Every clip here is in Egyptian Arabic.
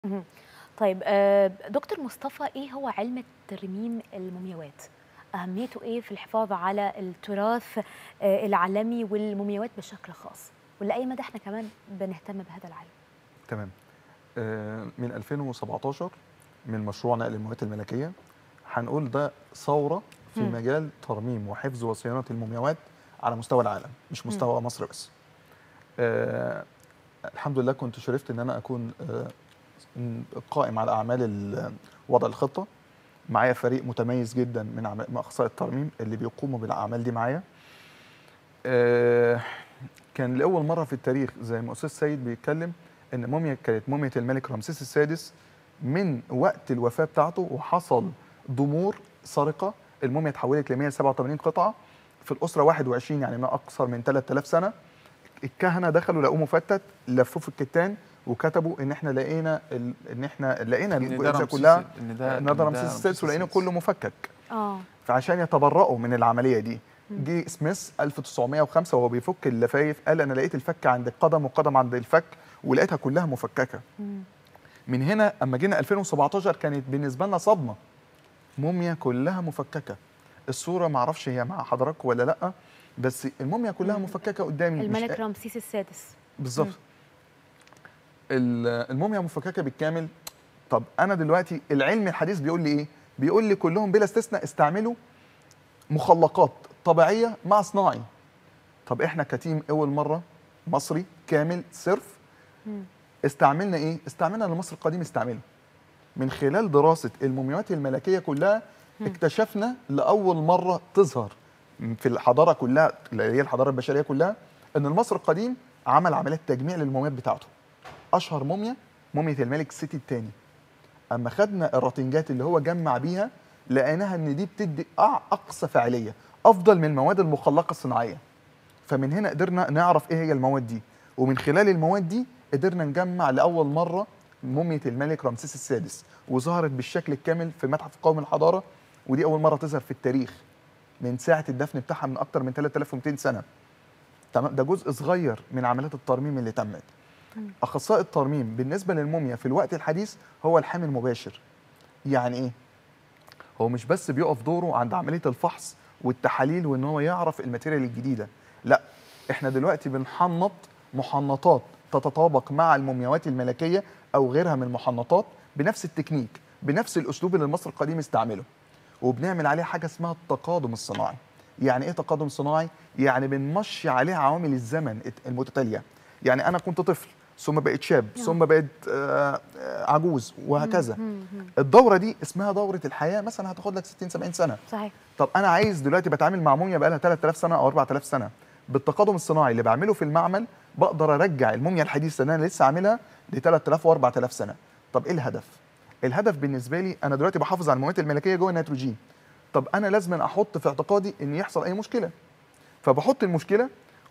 اهم. طيب آآ دكتور مصطفى إيه هو علم ترميم المومياوات؟ أهميته إيه في الحفاظ على التراث آآ العالمي والمومياوات بشكل خاص؟ ولأي مدى إحنا كمان بنهتم بهذا العلم؟ تمام. آآ من 2017 من مشروع نقل المومياوات الملكية، هنقول ده ثورة في إمم. مجال ترميم وحفظ وصيانة المومياوات على مستوى العالم، مش إمم. مستوى مصر بس. آآ الحمد لله كنت شرفت إن أنا أكون آآ م قائم على أعمال ال وضع الخطة، معايا فريق متميز جدًا من عم من أخصائي الترميم اللي بيقوموا بالأعمال دي معايا. آآ كان لأول مرة في التاريخ زي ما أستاذ سيد بيتكلم إن موميا كانت موميا الملك رمسيس السادس من وقت الوفاة بتاعته وحصل ضمور سرقة، الموميا اتحولت ل187 قطعة في الأسرة 21 يعني ما أقصر من 3000 سنة. الكهنة دخلوا لقوه مفتت، لفوه في الكتان وكتبوا إن إحنا لقينا ال إن إحنا لقينا إن ده الجثة رمسيس كلها إن ده إن ده رمسيس السادس ولقينا السادس. كله مفكك. آه. فعشان يتبرؤوا من العملية دي، إمم. جه سميث 1905 وهو بيفك اللفايف قال أنا لقيت الفك عند القدم والقدم عند الفك ولقيتها كلها مفككة. إمم. من هنا أما جينا 2017 كانت بالنسبة لنا صدمة. موميا كلها مفككة. الصورة ما أعرفش هي مع حضراتكم والّا لأ، بس الموميا كلها إمم. مفككة قدامي مش الملك قا رمسيس السادس. بالضبط. إمم. ال الموميا مفككة بالكامل، طب أنا دلوقتي العلم الحديث بيقول لي إيه؟ بيقول لي كلهم بلا استثناء استعملوا مخلقات طبيعية مع صناعي. طب إحنا كتيم أول مرة مصري كامل صرف إمم. استعملنا إيه؟ استعملنا اللي مصر القديم استعمله. من خلال دراسة المومياوات الملكية كلها إمم. اكتشفنا لأول مرة تظهر في الحضارة كلها اللي هي الحضارة البشرية كلها إن المصري القديم عمل عمليات تجميع للمومياوات بتاعته. أشهر موميا موميا الملك سيتي الثاني. أما خدنا الراتنجات اللي هو جمع بيها لقيناها إن دي بتدي أع أقصى فاعلية، أفضل من المواد المخلقة الصناعية. فمن هنا قدرنا نعرف إيه هي المواد دي، ومن خلال المواد دي قدرنا نجمع لأول مرة موميا الملك رمسيس السادس، وظهرت بالشكل الكامل في متحف قومي الحضارة، ودي أول مرة تظهر في التاريخ. من ساعة الدفن بتاعها من أكتر من 3200 سنة. تمام؟ ده جزء صغير من عمليات الترميم اللي تمت. إمم. أخصائي الترميم بالنسبة للموميا في الوقت الحديث هو الحامي المباشر. يعني إيه؟ هو مش بس بيقف دوره عند عملية الفحص والتحاليل وإن هو يعرف الماتيريال الجديدة، لأ إحنا دلوقتي بنحنط محنطات تتطابق مع المومياوات الملكية أو غيرها من المحنطات بنفس التكنيك، بنفس الأسلوب اللي المصري القديم استعمله. وبنعمل عليها حاجة اسمها التقادم الصناعي. يعني إيه تقادم صناعي؟ يعني بنمشي عليها عوامل الزمن الت المتتالية. يعني أنا كنت طفل ثم بقيت شاب آه. ثم بقيت آآ عجوز وهكذا. إمم، إمم. الدورة دي اسمها دورة الحياة مثلًا هتاخد لك 60 70 سنة. صحيح. طب أنا عايز دلوقتي باتعامل مع موميا بقى لها 3000 سنة أو 4000 سنة. بالتقادم الصناعي اللي باعمله في المعمل باقدر أرجع الموميا الحديثة اللي أنا لسه عاملها ل3000 و4000 سنة. طب إيه الهدف؟ الهدف بالنسبة لي أنا دلوقتي باحافظ على المومياوات الملكية جوه النيتروجين. طب أنا لازمًا أحط في اعتقادي إن يحصل أي مشكلة. فباحط المشكلة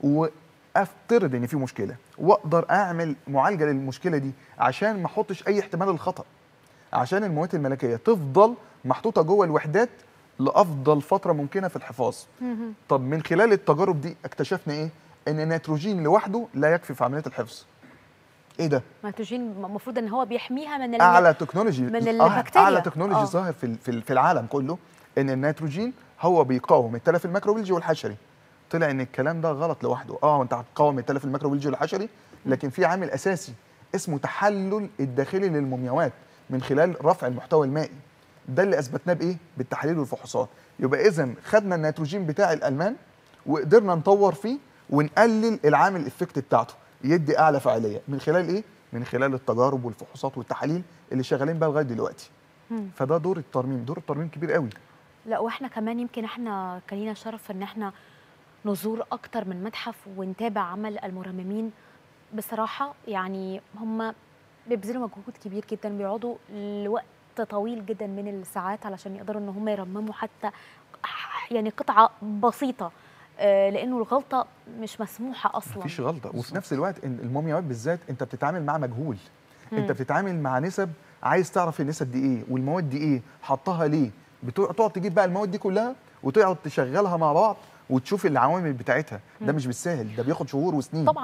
وافترض إن في مشكلة، وأقدر أعمل معالجة للمشكلة دي عشان ما أحطش أي احتمال للخطأ. عشان المومياوات الملكية تفضل محطوطة جوه الوحدات لأفضل فترة ممكنة في الحفاظ. اهم. طب من خلال التجارب دي اكتشفنا إيه؟ إن النيتروجين لوحده لا يكفي في عملية الحفظ. إيه ده؟ النيتروجين المفروض إن هو بيحميها من ال أعلى تكنولوجي من آه، البكتيريا. أعلى تكنولوجي آه. ظاهر في ال في ال في العالم كله إن النيتروجين هو بيقاوم التلف الميكروبيولوجي والحشري. طلع إن الكلام ده غلط لوحده، آه أنت هتقاوم التلف الميكروبيولوجي والحشري، لكن في عامل أساسي اسمه تحلل الداخلي للمومياوات من خلال رفع المحتوى المائي. ده اللي أثبتناه بإيه؟ بالتحاليل والفحوصات. يبقى إذًا خدنا النيتروجين بتاع الألمان وقدرنا نطور فيه ونقلل العامل الإفكت بتاعته، يدي أعلى فاعلية. من خلال إيه؟ من خلال التجارب والفحوصات والتحاليل اللي شغالين بيها لغاية دلوقتي. إمم. فده دور الترميم، دور الترميم كبير أوي. لأ وإحنا كمان يمكن إحنا كان لينا الشرف إن إحنا نزور أكتر من متحف ونتابع عمل المرممين. بصراحة يعني هم بيبذلوا مجهود كبير جدًا، بيقعدوا لوقت طويل جدًا من الساعات علشان يقدروا إن هم يرمموا حتى ح يعني قطعة بسيطة آآ لإنه الغلطة مش مسموحة ما أصلًا. فيش غلطة، وفي بالضبط. نفس الوقت إن المومياوات بالذات أنت بتتعامل مع مجهول. أنت إمم. بتتعامل مع نسب عايز تعرف النسب دي إيه والمواد دي إيه، حطها ليه. بتوع تقعد تجيب بقى المواد دي كلها وتقعد تشغلها مع بعض وتشوف العوامل بتاعتها. ده إمم. مش بالساهل، ده بياخد شهور وسنين. طبعًا.